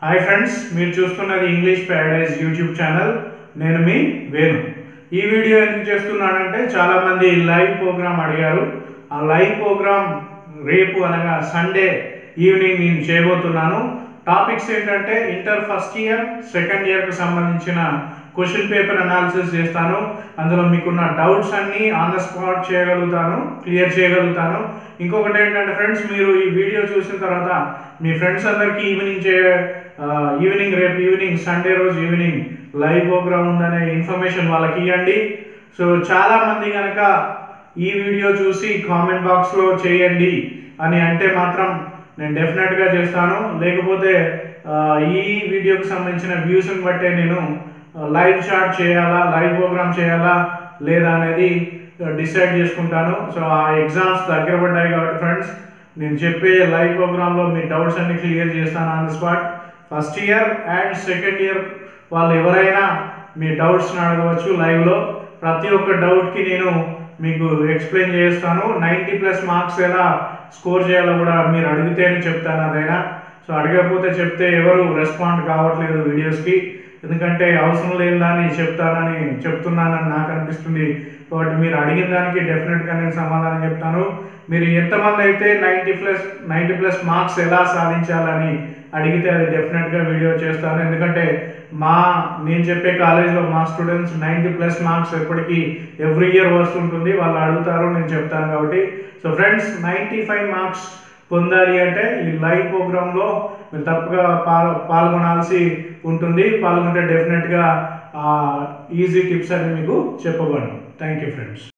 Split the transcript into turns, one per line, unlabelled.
hi friends మీరు చూస్తున్నది English Paradise YouTube channel నేను మీ వేణు ఈ వీడియో ఎందుకు చేస్తున్నానంటే చాలామంది లైవ్ ప్రోగ్రామ్ అడిగారు ఆ లైవ్ ప్రోగ్రామ్ రేపు అనగా సండే ఈవినింగ్ నేను చేయబోతున్నాను టాపిక్స్ ఏంటంటే ఇంటర్ ఫస్ట్ ఇయర్ సెకండ్ ఇయర్కి సంబంధించిన క్వశ్చన్ పేపర్ అనాలిసిస్ చేస్తాను అందులో మీకున్న డౌట్స్ అన్నీ ఆన్ ద స్పాట్ చేయగలుగుతాను క్లియర్ చేయగలుగుతాను ఇంకొకటి ఏంటంటే ఫ్రెండ్స్ మీరు ఈ వీడియో చూసిన తర్వాత మీ ఫ్రెండ్స్ అందరికీ ఈవినింగ్ చే ఆ, ఈవినింగ్ రేపు ఈవినింగ్ సండే రోజు ఈవినింగ్ లైవ్ ప్రోగ్రామ్ ఉందనే ఇన్ఫర్మేషన్ వాళ్ళకి ఇవ్వండి సో చాలామంది కనుక ఈ వీడియో చూసి కామెంట్ బాక్స్లో చేయండి అని అంటే మాత్రం నేను డెఫినెట్గా చేస్తాను లేకపోతే ఆ, ఈ వీడియోకి సంబంధించిన వ్యూస్ని బట్టే నేను లైవ్ షాట్ చేయాలా లైవ్ ప్రోగ్రామ్ చేయాలా లేదా అనేది డిసైడ్ చేసుకుంటాను సో ఆ ఎగ్జామ్స్ దగ్గర పడ్డాయి కాబట్టి ఫ్రెండ్స్ నేను చెప్పే లైవ్ ప్రోగ్రాంలో మీ డౌట్స్ అన్ని క్లియర్ చేస్తాను on the spot first year and second year వాళ్ళు ఎవరైనా మీ డౌట్స్ని అడగవచ్చు లైవ్లో ప్రతి ఒక్క డౌట్కి నేను మీకు ఎక్స్ప్లెయిన్ చేస్తాను నైంటీ ప్లస్ మార్క్స్ ఎలా స్కోర్ చేయాలో కూడా మీరు అడిగితేనే చెప్తాను అదైనా సో అడగకపోతే చెప్తే ఎవరు రెస్పాండ్ కావట్లేదు వీడియోస్కి ఎందుకంటే అవసరం లేని దాన్ని చెప్తానని చెప్తున్నానని నాకు అనిపిస్తుంది కాబట్టి మీరు అడిగిన దానికి డెఫినెట్గా నేను సమాధానం చెప్తాను మీరు ఎంతమంది అయితే ninety plus ninety plus marks ఎలా సాధించాలని అడిగితే అది డెఫినెట్గా వీడియో చేస్తాను ఎందుకంటే మా నేను చెప్పే కాలేజ్లో మా స్టూడెంట్స్ నైంటీ ప్లస్ మార్క్స్ ఎప్పటికీ ఎవ్రీ ఇయర్ వస్తుంటుంది వాళ్ళు అడుగుతారు నేను చెప్తాను కాబట్టి so friends ninety five marks పొందాలి అంటే ఈ లైవ్ ప్రోగ్రాంలో మీరు తప్పగా పాల్ పాల్గొనాల్సి ఉంటుంది పాల్గొంటే డెఫినెట్గా ఈజీ టిప్స్ అని మీకు చెప్పబడను థ్యాంక్ యూ ఫ్రెండ్స్